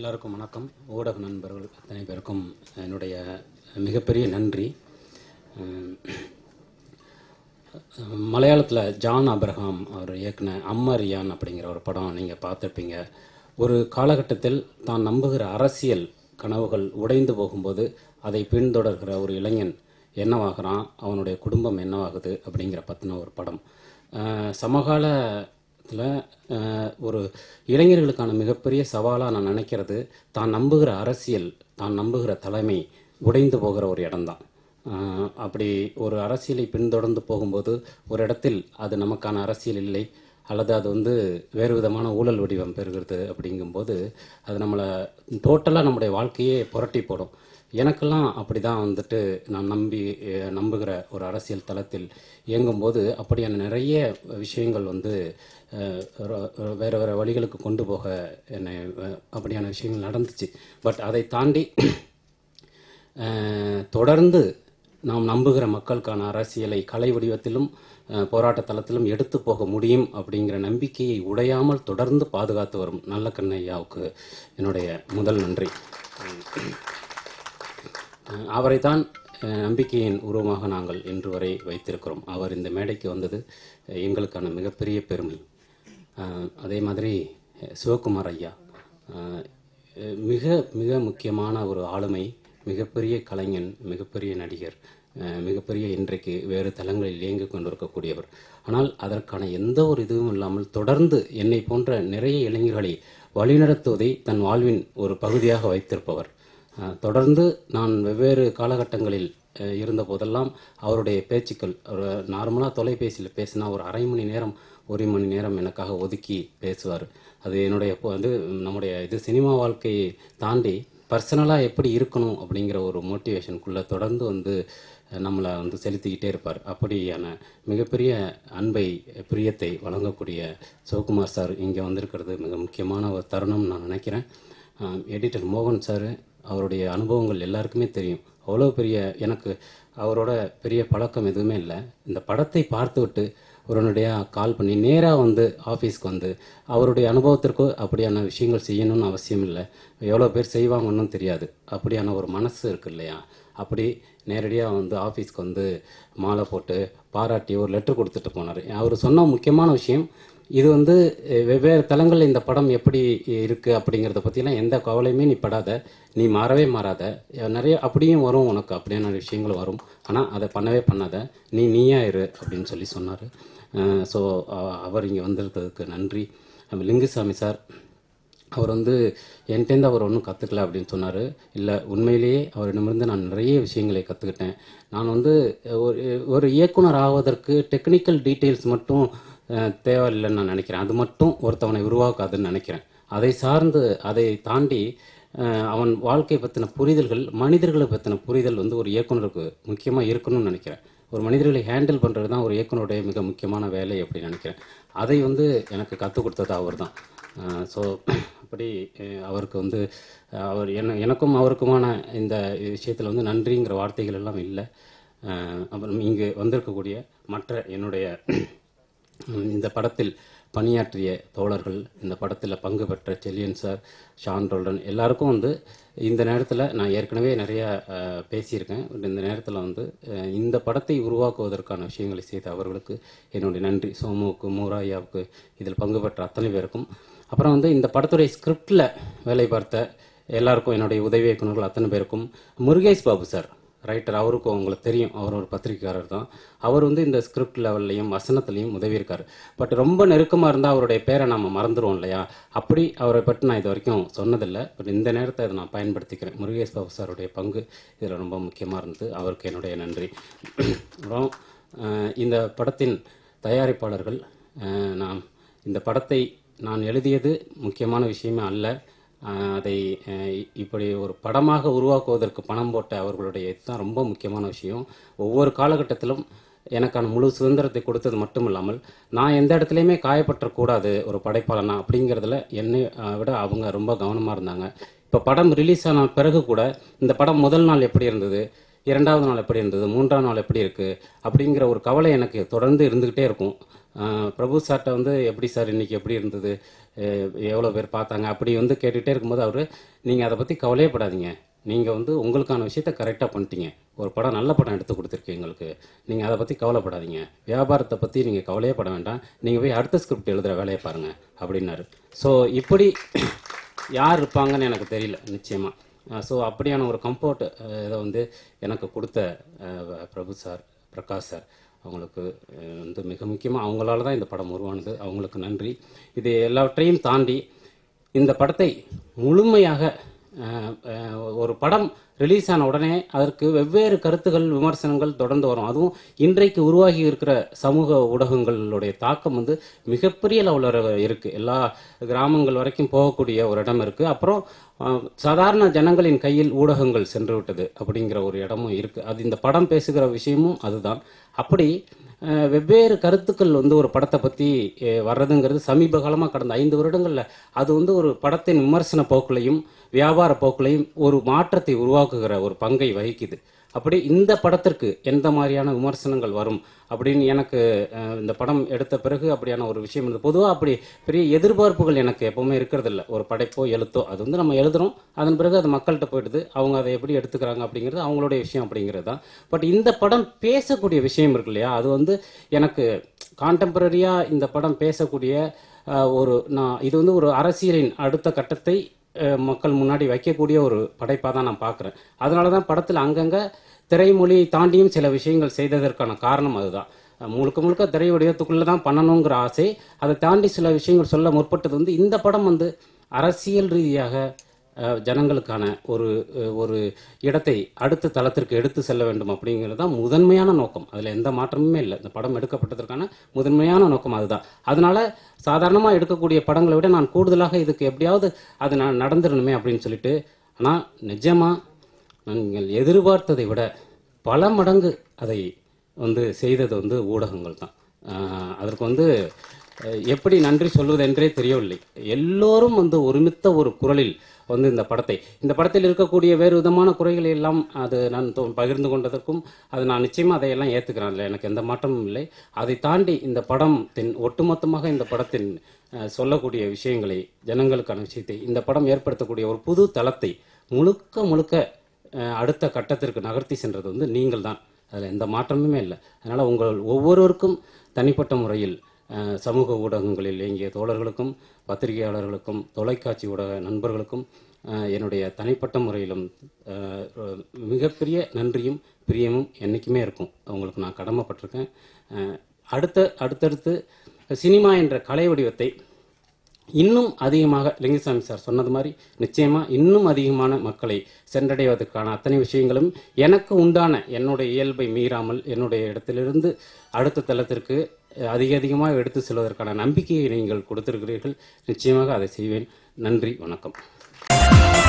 எல்லாருக்கும் வணக்கம் ஊடக நண்பர்கள் அத்தனை பேருக்கும் என்னுடைய மிகப்பெரிய நன்றி மலையாளத்தில் ஜான் அப்ரஹாம் அவர் இயக்குன அம்மரியான் அப்படிங்கிற ஒரு படம் நீங்கள் பார்த்துருப்பீங்க ஒரு காலகட்டத்தில் தான் நம்புகிற அரசியல் கனவுகள் உடைந்து போகும்போது அதை பின்தொடர்கிற ஒரு இளைஞன் என்னவாகிறான் அவனுடைய குடும்பம் என்னவாகுது அப்படிங்கிற பற்றின ஒரு படம் அஹ் சமகாலத்தில் ஒரு இளைஞர்களுக்கான மிகப்பெரிய சவாலாக நான் நினைக்கிறது தான் நம்புகிற அரசியல் தான் நம்புகிற தலைமை உடைந்து போகிற ஒரு இடம்தான் ஆஹ் அப்படி ஒரு அரசியலை பின்தொடர்ந்து போகும்போது ஒரு இடத்தில் அது நமக்கான அரசியல் இல்லை அல்லது அது வந்து வேறு விதமான ஊழல் வடிவம் பெறுகிறது அப்படிங்கும்போது அது நம்மளை டோட்டலாக நம்முடைய வாழ்க்கையே புரட்டி போடும் எனக்கெல்லாம் அப்படி தான் வந்துட்டு நான் நம்பி அஹ் நம்புகிற ஒரு அரசியல் தளத்தில் இயங்கும்போது அப்படியான நிறைய விஷயங்கள் வந்து அஹ், ரொ- வேறு வேறு வழிகளுக்கு கொண்டு போக என்னை அஹ், அப்படியான விஷயங்கள் நடந்துச்சு பட் அதை தாண்டி அஹ், தொடர்ந்து நாம் நம்புகிற மக்களுக்கான அரசியலை கலை வடிவத்திலும் அஹ், போராட்ட தளத்திலும் எடுத்து போக முடியும் அப்படிங்கிற நம்பிக்கையை உடையாமல் தொடர்ந்து பாதுகாத்து வரும் நல்ல கண்ணையாவுக்கு என்னுடைய முதல் நன்றி அஹ், அவரைத்தான் அஹ், நம்பிக்கையின் உருவமாக நாங்கள் இன்று வரை வைத்திருக்கிறோம் அவர் இந்த மேடைக்கு வந்தது அஹ், எங்களுக்கான மிகப்பெரிய பெருமை அஹ், அதே மாதிரி அஹ், சிவகுமார் ஐயா அஹ், அஹ், மிக மிக முக்கியமான ஒரு ஆளுமை மிகப்பெரிய கலைஞன் மிகப்பெரிய நடிகர் அஹ், மிகப்பெரிய இன்றைக்கு வேறு தளங்களில் இயங்கிக் கொண்டிருக்கக்கூடியவர் ஆனால் அதற்கான எந்த ஒரு இதுவும் இல்லாமல் தொடர்ந்து என்னை போன்ற நிறைய இளைஞர்களை வழிநடத்துவதை தன் வாழ்வின் ஒரு பகுதியாக வைத்திருப்பவர் அஹ், தொடர்ந்து நான் வெவ்வேறு காலகட்டங்களில் அஹ், இருந்த போதெல்லாம் அவருடைய பேச்சுக்கள் ஒரு நார்மலாக தொலைபேசியில் பேசினா ஒரு அரை மணி நேரம் ஒரு மணி நேரம் எனக்காக ஒதுக்கி பேசுவார் அது என்னுடைய இப்போ வந்து நம்முடைய இது சினிமா வாழ்க்கையை தாண்டி பர்சனலாக எப்படி இருக்கணும் அப்படிங்கிற ஒரு மோட்டிவேஷனுக்குள்ளே தொடர்ந்து வந்து அஹ், நம்மளை வந்து செலுத்திக்கிட்டே இருப்பார் அப்படியான மிகப்பெரிய அன்பை பிரியத்தை வழங்கக்கூடிய சிவகுமார் சார் இங்கே வந்திருக்கிறது மிக முக்கியமான ஒரு தருணம் நான் நினைக்கிறேன் எடிட்டர் மோகன் சார் அவருடைய அனுபவங்கள் எல்லாருக்குமே தெரியும் அவ்வளோ பெரிய எனக்கு அவரோட பெரிய பழக்கம் எதுவுமே இல்லை இந்த படத்தை பார்த்துவிட்டு உடனடியாக கால் பண்ணி நேராக வந்து ஆஃபீஸ்க்கு வந்து அவருடைய அனுபவத்திற்கு அப்படியான விஷயங்கள் செய்யணும்னு அவசியம் இல்லை எவ்வளோ பேர் செய்வாங்கன்னு தெரியாது அப்படியான ஒரு மனசு இருக்கு இல்லையா அப்படி நேரடியாக வந்து ஆஃபீஸ்க்கு வந்து மாலை போட்டு பாராட்டி ஒரு லெட்டர் கொடுத்துட்டு போனார் அவர் சொன்ன முக்கியமான விஷயம் இது வந்து அஹ், வெவ்வேறு தளங்களில் இந்த படம் எப்படி இருக்கு அப்படிங்கிறத பற்றிலாம் எந்த கவலையுமே நீ படாத நீ மாறவே மாறாத அஹ், நிறைய அப்படியும் வரும் உனக்கு அப்படியான விஷயங்கள் வரும் ஆனால் அதை பண்ணவே பண்ணாத நீ நீயா இரு அப்படின்னு சொல்லி சொன்னார் ஸோ அவர் இங்கே வந்திருக்கிறதுக்கு நன்றி நம்ம லிங்குசாமி சார் அவர் வந்து என்கிட்டேருந்து அவர் ஒன்றும் கற்றுக்கல அப்படின்னு சொன்னார் இல்லை உண்மையிலேயே அவரிடமிருந்து நான் நிறைய விஷயங்களை கற்றுக்கிட்டேன் நான் வந்து ஒரு ஒரு இயக்குனர் ஆவதற்கு டெக்னிக்கல் டீட்டெயில்ஸ் மட்டும் அஹ், தேவையில்லைன்னு நான் நினைக்கிறேன் அது மட்டும் ஒருத்தவனை உருவாக்காதுன்னு நினைக்கிறேன் அதை சார்ந்து அதை தாண்டி அஹ், அவன் வாழ்க்கை பற்றின புரிதல்கள் மனிதர்களை பற்றின புரிதல் வந்து ஒரு இயக்குனருக்கு முக்கியமாக இருக்கணும்னு நினைக்கிறேன் ஒரு மனிதர்களை ஹேண்டில் பண்ணுறது தான் ஒரு இயக்குனருடைய மிக முக்கியமான வேலை அப்படின்னு நினைக்கிறேன் அதை வந்து எனக்கு கற்றுக் கொடுத்தது அவர் தான் ஸோ அப்படி அஹ், அவருக்கு வந்து அஹ், அவர் என்ன எனக்கும் அவருக்குமான இந்த விஷயத்தில் வந்து நன்றிங்கிற வார்த்தைகள் எல்லாம் இல்லை அஹ், அப்புறம் இங்கு வந்திருக்கக்கூடிய மற்ற என்னுடைய இந்த படத்தில் பணியாற்றிய தோழர்கள் இந்த படத்தில் பங்கு பெற்ற செல்லியன் சார் ஷான் ரோல்டன் எல்லாருக்கும் வந்து இந்த நேரத்தில் நான் ஏற்கனவே நிறைய அஹ், பேசியிருக்கேன் பட் இந்த நேரத்தில் வந்து அஹ், இந்த படத்தை உருவாக்குவதற்கான விஷயங்களை செய்த அவர்களுக்கு என்னுடைய நன்றி சோமுவுக்கு மூராயாவுக்கு இதில் பங்கு பெற்ற அத்தனை பேருக்கும் அப்புறம் வந்து இந்த படத்துடைய ஸ்கிரிப்டில் வேலை பார்த்த எல்லாருக்கும் என்னுடைய உதவி இயக்குநர்கள் அத்தனை பேருக்கும் முருகேஷ் பாபு சார் ரைட்டர் அவருக்கும் உங்களுக்கு தெரியும் அவர் ஒரு பத்திரிக்கையாளர் தான் அவர் வந்து இந்த ஸ்கிரிப்ட் லெவல்லையும் வசனத்துலையும் உதவி இருக்கார் பட் ரொம்ப நெருக்கமாக இருந்தால் அவருடைய பேரை நம்ம மறந்துடுவோம் இல்லையா அப்படி அவரை பற்றி நான் இது வரைக்கும் சொன்னதில்லை பட் இந்த நேரத்தை அதை நான் பயன்படுத்திக்கிறேன் முருகேஷ் பாபு சாருடைய பங்கு இதில் ரொம்ப முக்கியமாக இருந்தது அவருக்கு என்னுடைய நன்றி அப்புறம் அஹ், இந்த படத்தின் தயாரிப்பாளர்கள் அஹ், நான் இந்த படத்தை நான் எழுதியது முக்கியமான விஷயமே அல்ல ஆஹ் அதை ஆஹ் இ- இப்படி ஒரு படமாக உருவாக்குவதற்கு பணம் போட்ட அவர்களுடைய இதுதான் ரொம்ப முக்கியமான விஷயம் ஒவ்வொரு காலகட்டத்திலும் எனக்கான முழு சுதந்திரத்தை கொடுத்தது மட்டும் இல்லாமல் நான் எந்த இடத்துலையுமே காயப்பற்றக்கூடாது ஒரு படைப்பாளனா அப்படிங்கிறதுல என்னை ஆஹ் விட அவங்க ரொம்ப கவனமாக இருந்தாங்க இப்போ படம் ரிலீஸ் ஆன பிறகு கூட இந்த படம் முதல் நாள் எப்படி இருந்தது இரண்டாவது நாள் எப்படி இருந்தது மூன்றாம் நாள் எப்படி இருக்குது அப்படிங்கிற ஒரு கவலை எனக்கு தொடர்ந்து இருந்துக்கிட்டே இருக்கும் ஆஹ் பிரபு சார்ட்ட வந்து எப்படி சார் இன்னைக்கு எப்படி இருந்தது அஹ் எவ்வளோ பேர் பார்த்தாங்க அப்படி வந்து கேட்டுகிட்டே இருக்கும்போது அவர் நீங்கள் அதை பற்றி கவலையப்படாதீங்க நீங்கள் வந்து உங்களுக்கான விஷயத்த கரெக்டாக பண்ணிட்டீங்க ஒரு படம் நல்ல படம் எடுத்து கொடுத்துருக்கீங்க எங்களுக்கு நீங்கள் அதை பற்றி கவலைப்படாதீங்க வியாபாரத்தை பற்றி நீங்கள் கவலையே பட வேண்டாம் நீங்கள் போய் அடுத்த ஸ்கிரிப்ட் எழுதுகிற வேலையை பாருங்கள் அப்படின்னாரு ஸோ இப்படி யார் இருப்பாங்கன்னு எனக்கு தெரியல நிச்சயமாக ஸோ அப்படியான ஒரு கம்ஃபர்ட் இதை வந்து எனக்கு கொடுத்த அஹ், பிரபு சார் பிரகாஷ் சார் அவங்களுக்கு அஹ், வந்து மிக முக்கியமாக அவங்களால தான் இந்த படம் உருவானது அவங்களுக்கு நன்றி இது எல்லாவற்றையும் தாண்டி இந்த படத்தை முழுமையாக அஹ், அஹ், ஒரு படம் ரிலீஸ் ஆன உடனே அதற்கு வெவ்வேறு கருத்துகள் விமர்சனங்கள் தொடர்ந்து வரும் அதுவும் இன்றைக்கு உருவாகி இருக்கிற சமூக ஊடகங்களுடைய தாக்கம் வந்து மிகப்பெரிய லெவலில் இருக்கு எல்லா கிராமங்கள் வரைக்கும் போகக்கூடிய ஒரு இடம் இருக்கு அப்புறம் அஹ், சாதாரண ஜனங்களின் கையில் ஊடகங்கள் சென்று விட்டது அப்படிங்கிற ஒரு இடமும் இருக்கு அது இந்த படம் பேசுகிற விஷயமும் அதுதான் அப்படி அஹ், வெவ்வேறு கருத்துக்கள் வந்து ஒரு படத்தை பற்றி வர்றதுங்கிறது சமீப காலமாக கடந்த ஐந்து வருடங்களில் அது வந்து ஒரு படத்தின் விமர்சன போக்குலையும் வியாபார போக்குலையும் ஒரு மாற்றத்தை உருவாக்குகிற ஒரு பங்கை வகிக்குது அப்படி இந்த படத்திற்கு எந்த மாதிரியான விமர்சனங்கள் வரும் அப்படின்னு எனக்கு அஹ், இந்த படம் எடுத்த பிறகு அப்படியான ஒரு விஷயம் இருந்தது பொதுவாக அப்படி பெரிய எதிர்பார்ப்புகள் எனக்கு எப்பவுமே இருக்கிறது இல்ல ஒரு படைப்போ எழுத்தோ அது வந்து நம்ம எழுதுறோம் அதன் பிறகு அது மக்கள்கிட்ட போயிடுது அவங்க அதை எப்படி எடுத்துக்கிறாங்க அப்படிங்கிறது அவங்களுடைய விஷயம் அப்படிங்கிறது தான் பட் இந்த படம் பேசக்கூடிய விஷயம் இருக்கு இல்லையா அது வந்து எனக்கு கான்டெம்பரரியாக இந்த படம் பேசக்கூடிய அஹ், ஒரு நான் இது வந்து ஒரு அரசியலின் அடுத்த கட்டத்தை அஹ், மக்கள் முன்னாடி வைக்கக்கூடிய ஒரு படைப்பாக தான் நான் பார்க்குறேன் அதனால தான் படத்தில் அங்கங்கே திரைமொழியை தாண்டியும் சில விஷயங்கள் செய்ததற்கான காரணம் அதுதான் அஹ், முழுக்க முழுக்க திரை வடிவத்துக்குள்ளே தான் பண்ணணுங்கிற ஆசை அதை தாண்டி சில விஷயங்கள் சொல்ல முற்பட்டது வந்து இந்த படம் வந்து அரசியல் ரீதியாக அஹ், ஜனங்களுக்கான ஒரு அஹ், ஒரு இடத்தை அடுத்த தளத்திற்கு எடுத்து செல்ல வேண்டும் அப்படிங்கிறது தான் முதன்மையான நோக்கம் அதில் எந்த மாற்றமுமே இல்லை இந்த படம் எடுக்கப்பட்டதற்கான முதன்மையான நோக்கம் அதுதான் அதனால சாதாரணமாக எடுக்கக்கூடிய படங்களை விட நான் கூடுதலாக இதுக்கு எப்படியாவது அது நான் நடந்துடணுமே அப்படின்னு சொல்லிட்டு ஆனால் நிஜமாக நீங்கள் எதிர்பார்த்ததை விட பல மடங்கு அதை வந்து செய்தது வந்து ஊடகங்கள் தான் ஆஹ் அதற்கு வந்து அஹ், எப்படி நன்றி சொல்வது என்றே தெரியவில்லை எல்லோரும் வந்து ஒருமித்த ஒரு குரலில் வந்து இந்த படத்தை இந்த படத்தில் இருக்கக்கூடிய வேறு விதமான குறைகளை எல்லாம் அது நான் தொ- பகிர்ந்து கொண்டதற்கும் அது நான் நிச்சயமாக அதையெல்லாம் ஏற்றுக்கிறேன் இல்லை எனக்கு எந்த மாற்றமும் இல்லை அதை தாண்டி இந்த படம் தென் ஒட்டுமொத்தமாக இந்த படத்தின் அஹ், சொல்லக்கூடிய விஷயங்களை ஜனங்களுக்கான விஷயத்தை இந்த படம் ஏற்படுத்தக்கூடிய ஒரு புது தளத்தை முழுக்க முழுக்க அஹ், அடுத்த கட்டத்திற்கு நகர்த்தி சென்றது வந்து நீங்கள் தான் அதில் எந்த மாற்றமுமே இல்லை அதனால் உங்கள் ஒவ்வொருவருக்கும் தனிப்பட்ட முறையில் அஹ், சமூக ஊடகங்களில் இயங்கிய தோழர்களுக்கும் பத்திரிகையாளர்களுக்கும் தொலைக்காட்சி ஊடக நண்பர்களுக்கும் அஹ், என்னுடைய தனிப்பட்ட முறையிலும் அஹ், மிகப்பெரிய நன்றியும் பிரியமும் என்றைக்குமே இருக்கும் அவங்களுக்கு நான் கடமைப்பட்டிருக்கேன் அஹ், அடுத்த அடுத்தடுத்து சினிமா என்ற கலை வடிவத்தை இன்னும் அதிகமாக லிங்கசாமி சார் சொன்னது மாதிரி நிச்சயமா இன்னும் அதிகமான மக்களை சென்றடைவதற்கான அத்தனை விஷயங்களும் எனக்கு உண்டான என்னுடைய இயல்பை மீறாமல் என்னுடைய இடத்திலிருந்து அடுத்த தளத்திற்கு அஹ், அதிக அதிகமாக எடுத்து செல்வதற்கான நம்பிக்கையை நீங்கள் கொடுத்திருக்கிறீர்கள் நிச்சயமாக அதை செய்வேன் நன்றி வணக்கம்